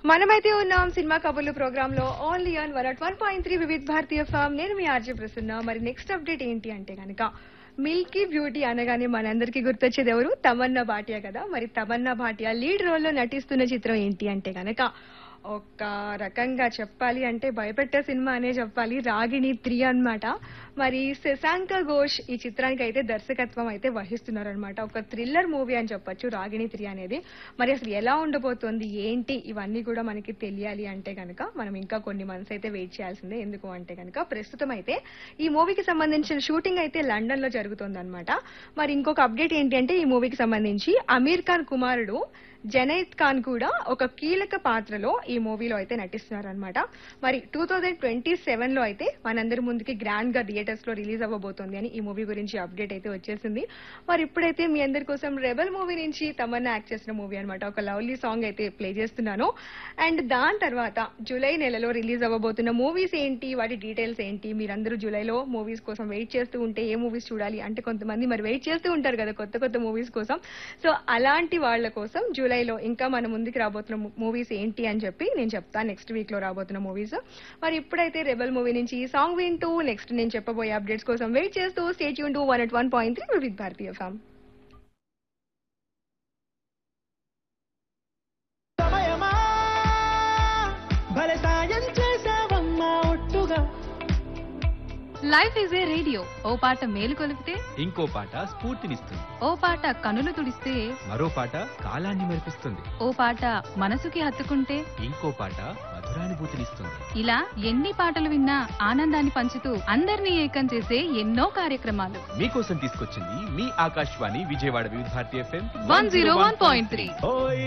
మనమైతే ఉన్నాం సినిమా కబుర్లు ప్రోగ్రామ్ లో only on one at one point three Vividh Bharati FM నేను మీ ఆర్జే ప్రసన్న మరి నెక్స్ట్ అప్డేట్ ఏంటి అంటే కనుక మిల్కీ బ్యూటీ అనగానే మనందరికీ గుర్తొచ్చేది ఎవరు తమన్నా భాటియా కదా మరి తమన్నా భాటియా లీడ్ రోల్ లో నటిస్తున్న చిత్రం ఏంటి అంటే కనుక ఒక రకంగా చెప్పాలి అంటే భయపెట్టే సినిమా అనే చెప్పాలి రాగిణి త్రీ అన్నమాట మరి శశాంక ఘోష్ ఈ చిత్రానికి అయితే దర్శకత్వం అయితే వహిస్తున్నారనమాట ఒక థ్రిల్లర్ మూవీ అని చెప్పొచ్చు రాగిణి త్రీ అనేది మరి అసలు ఎలా ఉండబోతోంది ఏంటి ఇవన్నీ కూడా మనకి తెలియాలి అంటే కనుక మనం ఇంకా కొన్ని మంత్స్ అయితే వెయిట్ చేయాల్సిందే ఎందుకు అంటే కనుక ప్రస్తుతం అయితే ఈ మూవీకి సంబంధించిన షూటింగ్ అయితే లండన్ లో జరుగుతోంది అనమాట మరి ఇంకొక అప్డేట్ ఏంటి అంటే ఈ మూవీకి సంబంధించి అమీర్ ఖాన్ కుమారుడు జనైద్ ఖాన్ కూడా ఒక కీలక పాత్రలో ఈ మూవీలో అయితే నటిస్తున్నారనమాట మరి టూ థౌజండ్ ట్వంటీ సెవెన్ లో అయితే మనందరి ముందుకి గ్రాండ్ గా థియేటర్స్ లో రిలీజ్ అవ్వబోతోంది అని ఈ మూవీ గురించి అప్డేట్ అయితే వచ్చేసింది మరి ఇప్పుడైతే మీ అందరి కోసం రెబల్ మూవీ నుంచి తమన్నా యాక్ట్ చేసిన మూవీ అనమాట ఒక లవ్లీ సాంగ్ అయితే ప్లే చేస్తున్నాను అండ్ దాని తర్వాత జూలై నెలలో రిలీజ్ అవ్వబోతున్న మూవీస్ ఏంటి వాటి డీటెయిల్స్ ఏంటి మీరందరూ జూలైలో మూవీస్ కోసం వెయిట్ చేస్తూ ఉంటే ఏ మూవీస్ చూడాలి అంటే కొంతమంది మరి వెయిట్ చేస్తూ ఉంటారు కదా కొత్త కొత్త మూవీస్ కోసం సో అలాంటి వాళ్ళ కోసం జూలైలో ఇంకా మన ముందుకు రాబోతున్న మూవీస్ ఏంటి అని చెప్పి నేను చెప్తాను నెక్స్ట్ వీక్ లో రాబోతున్న మూవీస్ మరి ఇప్పుడైతే రెబల్ మూవీ నుంచి ఈ సాంగ్ వింటూ నెక్స్ట్ నేను చెప్పబోయే అప్డేట్స్ కోసం వెయిట్ చేస్తూ స్టేట్ యూన్ to one at one point three with Bharati FM సమయమా భలే సాయం చేసావమ్మా ఒట్టుగా లైఫ్ ఈజ్ ఏ రేడియో ఓ పాట మేలు కొలిపితే ఇంకో పాట స్ఫూర్తినిస్తుంది ఓ పాట కనులు తుడిస్తే మరో పాట కాలాన్ని మెరిపిస్తుంది ఓ పాట మనసుకి హత్తుకుంటే ఇంకో పాట మధురానుభూతినిస్తుంది ఇలా ఎన్ని పాటలు విన్నా ఆనందాన్ని పంచుతూ అందరినీ ఏకం చేసే ఎన్నో కార్యక్రమాలు మీకోసం తీసుకొచ్చింది మీ Akashvani Vijayawada Vividh Bharati FM one zero one point three ఓయ్